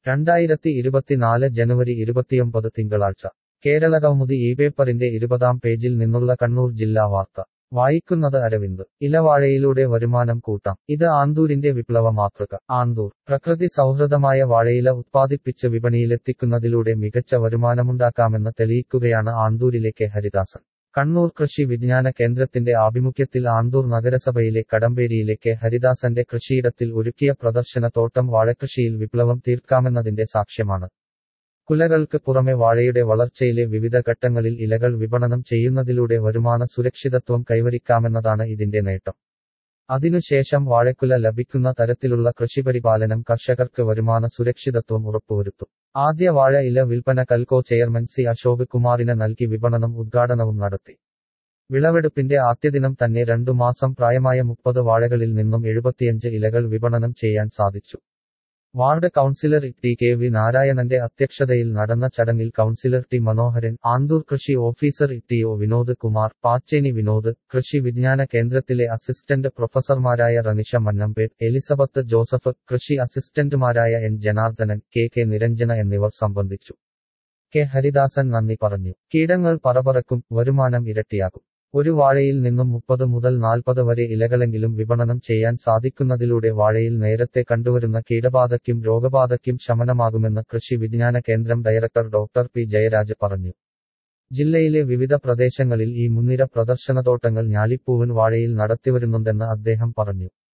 രണ്ടായിരത്തി ഇരുപത്തിനാല് ജനുവരി ഇരുപത്തിയൊമ്പത് തിങ്കളാഴ്ച കേരളകൗമുദി ഈ പേപ്പറിന്റെ ഇരുപതാം പേജിൽ നിന്നുള്ള കണ്ണൂർ ജില്ലാ വാർത്ത വായിക്കുന്നത് അരവിന്ദ് ഇലവാഴയിലൂടെ വരുമാനം കൂട്ടാം ഇത് ആന്തൂരിന്റെ വിപ്ലവ മാതൃക ആന്തൂർ പ്രകൃതി സൗഹൃദമായ വാഴയില ഉത്പാദിപ്പിച്ച് വിപണിയിലെത്തിക്കുന്നതിലൂടെ മികച്ച വരുമാനമുണ്ടാക്കാമെന്ന് തെളിയിക്കുകയാണ് ആന്തൂരിലെ കെ ഹരിദാസൻ കണ്ണൂർ കൃഷി വിജ്ഞാന കേന്ദ്രത്തിന്റെ ആഭിമുഖ്യത്തിൽ ആന്തൂർ നഗരസഭയിലെ കടമ്പേരിയിലെ കെ ഹരിദാസന്റെ കൃഷിയിടത്തിൽ ഒരുക്കിയ പ്രദർശന തോട്ടം വാഴകൃഷിയിൽ വിപ്ലവം തീർക്കാമെന്നതിന്റെ സാക്ഷ്യമാണ് കുലകൾക്ക് പുറമെ വാഴയുടെ വളർച്ചയിലെ വിവിധ ഘട്ടങ്ങളിൽ ഇലകൾ വിപണനം ചെയ്യുന്നതിലൂടെ വരുമാന സുരക്ഷിതത്വം കൈവരിക്കാമെന്നതാണ് ഇതിന്റെ നേട്ടം അതിനുശേഷം വാഴക്കുല ലഭിക്കുന്ന തരത്തിലുള്ള കൃഷിപരിപാലനം കർഷകർക്ക് വരുമാന സുരക്ഷിതത്വം ഉറപ്പുവരുത്തും ആദ്യ വാഴ ഇല വിൽപ്പന കൽക്കോ ചെയർമാൻ സി അശോക് കുമാറിന് നൽകി വിപണനം ഉദ്ഘാടനവും നടത്തി വിളവെടുപ്പിന്റെ ആദ്യദിനം തന്നെ രണ്ടു മാസം പ്രായമായ മുപ്പത് വാഴകളിൽ നിന്നും എഴുപത്തിയഞ്ച് ഇലകൾ വിപണനം ചെയ്യാൻ സാധിച്ചു ward councillor T K V നാരായണന്റെ അധ്യക്ഷതയിൽ നടന്ന ചടങ്ങിൽ കൗൺസിലർ ടി മനോഹരൻ ആന്തൂർ കൃഷി officer T O Vinod Kumar Pachheni Vinod കൃഷി വിജ്ഞാന കേന്ദ്രത്തിലെ അസിസ്റ്റന്റ് പ്രൊഫസർമാരായ റനിഷ മന്നമ്പേത് എലിസബത്ത് ജോസഫ് കൃഷി അസിസ്റ്റന്റുമാരായ N Janardhanan K K Niranjana എന്നിവർ സംബന്ധിച്ചു കെ ഹരിദാസൻ നന്ദി പറഞ്ഞു കീടങ്ങൾ പറപറക്കും വരുമാനം ഇരട്ടിയാകും ഒരു വാഴയിൽ നിന്നും മുപ്പത് മുതൽ നാൽപ്പത് വരെ ഇലകളെങ്കിലും വിപണനം ചെയ്യാൻ സാധിക്കുന്നതിലൂടെ വാഴയിൽ നേരത്തെ കണ്ടുവരുന്ന കീടബാധയ്ക്കും രോഗബാധയ്ക്കും ശമനമാകുമെന്ന് കൃഷി വിജ്ഞാന കേന്ദ്രം ഡയറക്ടർ ഡോക്ടർ പി ജയരാജ് പറഞ്ഞു ജില്ലയിലെ വിവിധ പ്രദേശങ്ങളിൽ ഈ മുൻനിര പ്രദർശനത്തോട്ടങ്ങൾ ഞാലിപ്പൂവൻ വാഴയിൽ നടത്തിവരുന്നുണ്ടെന്ന് അദ്ദേഹം പറഞ്ഞു